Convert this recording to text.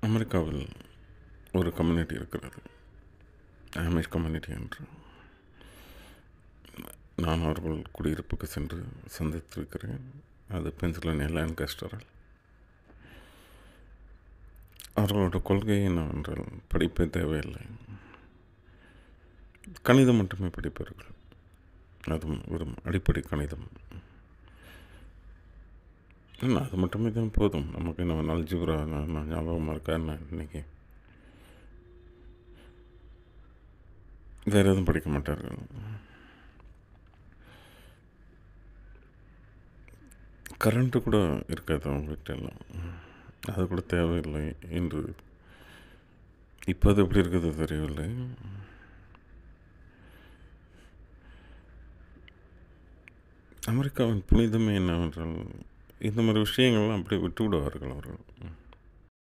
அமெரிக்காவில் ஒரு கம்யூனிட்டி இருக்கிறது ஆமிஷ் கம்யூனிட்டி என்று நான் அவர்கள் குடியிருப்புக்கு சென்று சந்தித்திருக்கிறேன் அது பென்சில்வேனியா லேன்காஸ்டரில் அவர்களோட கொள்கை என்னவென்றால் படிப்பே தேவையில்லை கணிதம் மட்டுமே படிப்பார்கள் அதுவும் வெறும் அடிப்படை கணிதம் என்ன அது மட்டுமே தான் போதும் நமக்கு என்ன அல்ஜிப்ரா ஞாபகமாக இருக்கா என்ன இன்னைக்கு வேறு எதுவும் படிக்க மாட்டார்கள் கரண்ட்டு கூட இருக்காது அவங்க வீட்டெல்லாம் அது கூட தேவையில்லை என்று இப்போ அது எப்படி இருக்குது தெரியவில்லை அமெரிக்காவின் புனிதமே என்னவென்றால் இந்த மாதிரி விஷயங்கள்லாம் அப்படியே விட்டு விடுவார்கள் அவர்கள்